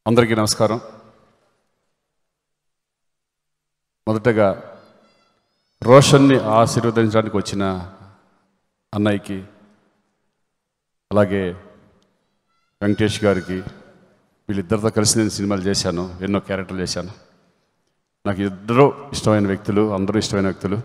అందరికీ నమస్కారం మొదటగా రోషన్ని ఆశీర్వదించడానికి వచ్చిన అన్నయ్యకి అలాగే వెంకటేష్ గారికి వీళ్ళిద్దరితో కలిసి నేను సినిమాలు చేశాను ఎన్నో క్యారెక్టర్లు చేశాను నాకు ఇద్దరు ఇష్టమైన వ్యక్తులు అందరూ ఇష్టమైన వ్యక్తులు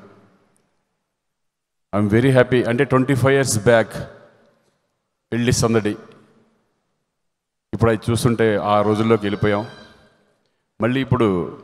ఐఎమ్ వెరీ హ్యాపీ అంటే ట్వంటీ ఫైవ్ ఇయర్స్ బ్యాక్ పెళ్లి సందడి ఇప్పుడు అది చూస్తుంటే ఆ రోజుల్లోకి వెళ్ళిపోయాం మళ్ళీ ఇప్పుడు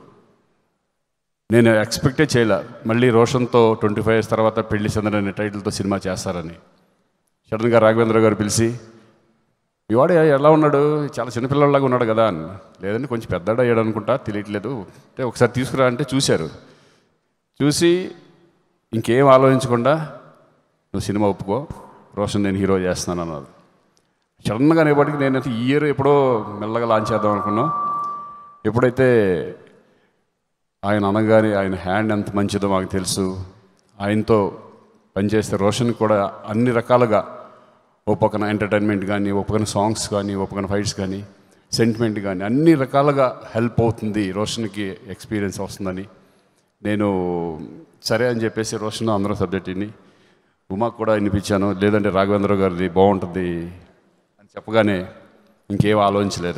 నేను ఎక్స్పెక్టే చేయలే మళ్ళీ రోషన్తో ట్వంటీ ఫైవ్ ఇయర్స్ తర్వాత పెళ్లి సందడి అనే టైటిల్తో సినిమా చేస్తారని సడన్గా రాఘవేంద్ర గారు పిలిచి మీ వాడు ఎలా ఉన్నాడు చాలా చిన్నపిల్లలాగా ఉన్నాడు కదా అని లేదండి కొంచెం పెద్దడు అయ్యాడు అనుకుంటా తెలియట్లేదు అంటే ఒకసారి తీసుకురా అంటే చూశారు చూసి ఇంకేం ఆలోచించకుండా నువ్వు సినిమా ఒప్పుకో రోషన్ నేను హీరో చేస్తున్నాను అన్నారు సడన్గా అనేప్పటికీ నేనైతే ఈ ఇయర్ ఎప్పుడో మెల్లగా లాంచ్ చేద్దాం అనుకున్నాం ఎప్పుడైతే ఆయన అనగానే ఆయన హ్యాండ్ ఎంత మంచిదో మాకు తెలుసు ఆయనతో పనిచేస్తే రోషన్ కూడా అన్ని రకాలుగా ఓ పక్కన ఎంటర్టైన్మెంట్ కానీ ఓ పక్కన సాంగ్స్ కానీ ఓ పక్కన ఫైట్స్ కానీ సెంటిమెంట్ కానీ అన్ని రకాలుగా హెల్ప్ అవుతుంది రోషన్కి ఎక్స్పీరియన్స్ వస్తుందని నేను సరే అని చెప్పేసి రోషన్ అందరూ సబ్జెక్ట్ విని ఉమాకు కూడా వినిపించాను లేదంటే రాఘవేంద్ర గారిది బాగుంటుంది అని చెప్పగానే ఇంకేం ఆలోచించలేదు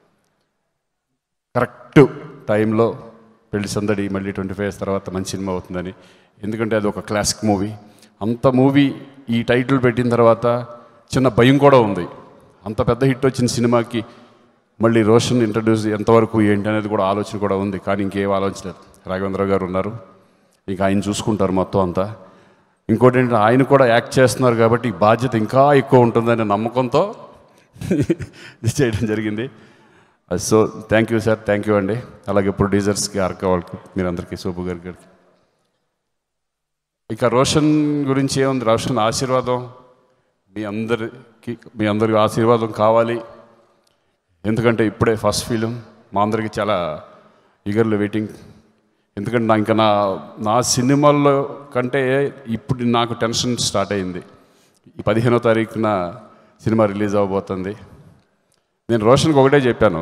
కరెక్ట్ టైంలో పెళ్లి సందడి మళ్ళీ ట్వంటీ ఫైవ్ ఇయర్స్ తర్వాత మంచి సినిమా అవుతుందని ఎందుకంటే అది ఒక క్లాసిక్ మూవీ అంత మూవీ ఈ టైటిల్ పెట్టిన తర్వాత చిన్న భయం కూడా ఉంది అంత పెద్ద హిట్ వచ్చిన సినిమాకి మళ్ళీ రోషన్ ఇంట్రడ్యూస్ ఎంతవరకు ఏంటి అనేది కూడా ఆలోచన కూడా ఉంది కానీ ఇంకేం ఆలోచించలేదు రాఘవేంద్ర గారు ఉన్నారు ఇంకా ఆయన చూసుకుంటారు మొత్తం అంతా ఇంకోటి ఏంటంటే ఆయన కూడా యాక్ట్ చేస్తున్నారు కాబట్టి ఈ బాధ్యత ఇంకా ఎక్కువ ఉంటుందనే నమ్మకంతో ఇది చేయడం జరిగింది so thank you sir thank you అండి అలాగే ప్రొడ్యూసర్స్కి ఆర్క వాళ్ళకి మీరందరికీ సోపు గారి గారికి ఇక రోషన్ గురించి ఏముంది రోషన్ ఆశీర్వాదం మీ అందరికి మీ అందరికి ఆశీర్వాదం కావాలి ఎందుకంటే ఇప్పుడే ఫస్ట్ ఫిలిం మా అందరికి చాలా ఈగర్లీ వెయిటింగ్ ఎందుకంటే నా ఇంకా నా నా సినిమాల్లో కంటే ఇప్పుడు నాకు టెన్షన్ స్టార్ట్ అయింది ఈ పదిహేనో తారీఖున సినిమా రిలీజ్ అవ్వబోతుంది నేను రోషన్కి ఒకటే చెప్పాను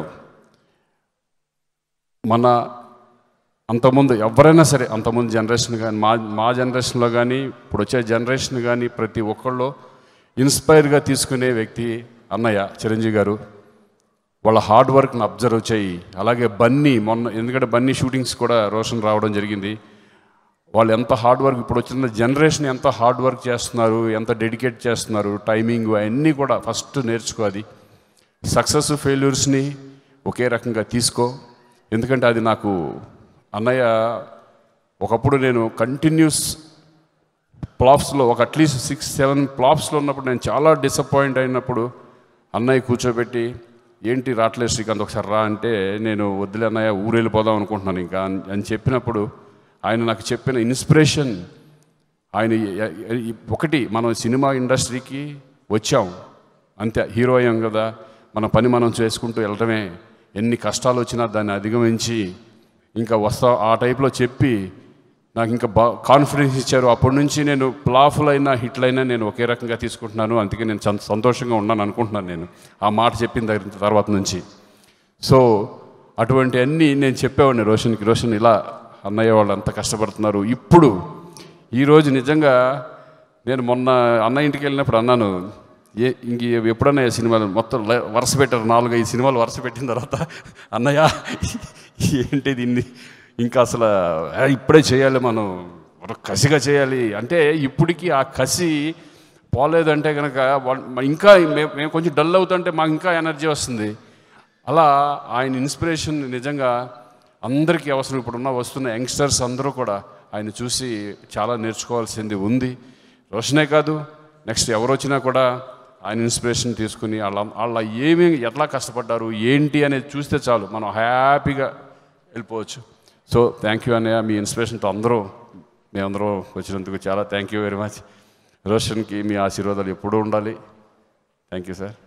మన అంతకుముందు ఎవరైనా సరే అంతకుముందు జనరేషన్ కానీ మా మా జనరేషన్లో కానీ ఇప్పుడు వచ్చే జనరేషన్ కానీ ప్రతి ఒక్కళ్ళు ఇన్స్పైర్గా తీసుకునే వ్యక్తి అన్నయ్య చిరంజీవి గారు వాళ్ళ హార్డ్ వర్క్ని అబ్జర్వ్ చేయి అలాగే బన్నీ మొన్న ఎందుకంటే బన్నీ షూటింగ్స్ కూడా రోషన్ రావడం జరిగింది వాళ్ళు ఎంత హార్డ్ వర్క్ ఇప్పుడు వచ్చిన జనరేషన్ ఎంత హార్డ్ వర్క్ చేస్తున్నారు ఎంత డెడికేట్ చేస్తున్నారు టైమింగ్ అవన్నీ కూడా ఫస్ట్ నేర్చుకో అది సక్సెస్ ఫెయిల్యూర్స్ని ఒకే రకంగా తీసుకో ఎందుకంటే అది నాకు అన్నయ్య ఒకప్పుడు నేను కంటిన్యూస్ ప్లాప్స్లో ఒక అట్లీస్ట్ సిక్స్ సెవెన్ ప్లాప్స్లో ఉన్నప్పుడు నేను చాలా డిసప్పాయింట్ అయినప్పుడు అన్నయ్య కూర్చోబెట్టి ఏంటి రావట్లేదు శ్రీకాంత్ ఒకసారి రా అంటే నేను వద్దులే అన్నయ్య ఊరు వెళ్ళిపోదాం అనుకుంటున్నాను ఇంకా అని- అని చెప్పినప్పుడు ఆయన నాకు చెప్పిన ఇన్స్పిరేషన్ ఆయన ఎ- ఎ- ఒకటి మనం సినిమా ఇండస్ట్రీకి వచ్చాం అంతే హీరో అయ్యాం కదా మన పని మనం చేసుకుంటూ వెళ్ళడమే ఎన్ని కష్టాలు వచ్చినా దాన్ని అధిగమించి ఇంకా వస్తా ఆ టైప్లో చెప్పి నాకు ఇంకా బా కాన్ఫిడెన్స్ ఇచ్చారు అప్పటి నుంచి నేను ప్లాఫ్లైనా హిట్లైనా నేను ఒకే రకంగా తీసుకుంటున్నాను అందుకే నేను చం- సంతోషంగా ఉన్నాను అనుకుంటున్నాను నేను ఆ మాట చెప్పిన దగ్గర తర్వాత నుంచి సో అటువంటి అన్నీ నేను చెప్పేవాడిని రోషన్కి రోషన్ ఇలా అన్నయ్య వాళ్ళు అంత కష్టపడుతున్నారు ఇప్పుడు ఈరోజు నిజంగా నేను మొన్న అన్న ఇంటికి వెళ్ళినప్పుడు అన్నాను ఏ ఇంక ఎప్పుడన్నా ఈ సినిమాలు మొత్తం లై- వరుస పెట్టారు నాలుగు ఐదు సినిమాలు వరుస పెట్టిన తర్వాత అన్నయ్య ఏంటిది ఇన్ని ఇంకా అసలు "ఆ, ఇప్పుడే చేయాలి మనం ఒక కసిగా చేయాలి అంటే ఇప్పటికీ ఆ కసి పోలేదంటే కనుక వాళ్ళ- ఇంకా మేము మేము కొంచెం డల్ అవుతుంటే మాకు ఇంకా ఎనర్జీ వస్తుంది అలా ఆయన ఇన్స్పిరేషన్ నిజంగా అందరికీ అవసరం ఇప్పుడున్న వస్తున్న యంగ్స్టర్స్ అందరూ కూడా ఆయన చూసి చాలా నేర్చుకోవాల్సింది ఉంది రోషనే కాదు నెక్స్ట్ ఎవరు వచ్చినా కూడా ఆయన ఇన్స్పిరేషన్ తీసుకుని వాళ్ళ వాళ్ళ ఏమి ఎట్లా కష్టపడ్డారు ఏంటి అనేది చూస్తే చాలు మనం హ్యాపీగా వెళ్ళిపోవచ్చు సో థ్యాంక్ యూ అన్నయ్య మీ ఇన్స్పిరేషన్తో అందరూ మేమందరూ వచ్చినందుకు చాలా థ్యాంక్ యూ వెరీ మచ్ రోషన్కి మీ ఆశీర్వాదాలు ఎప్పుడూ ఉండాలి థ్యాంక్ యూ సార్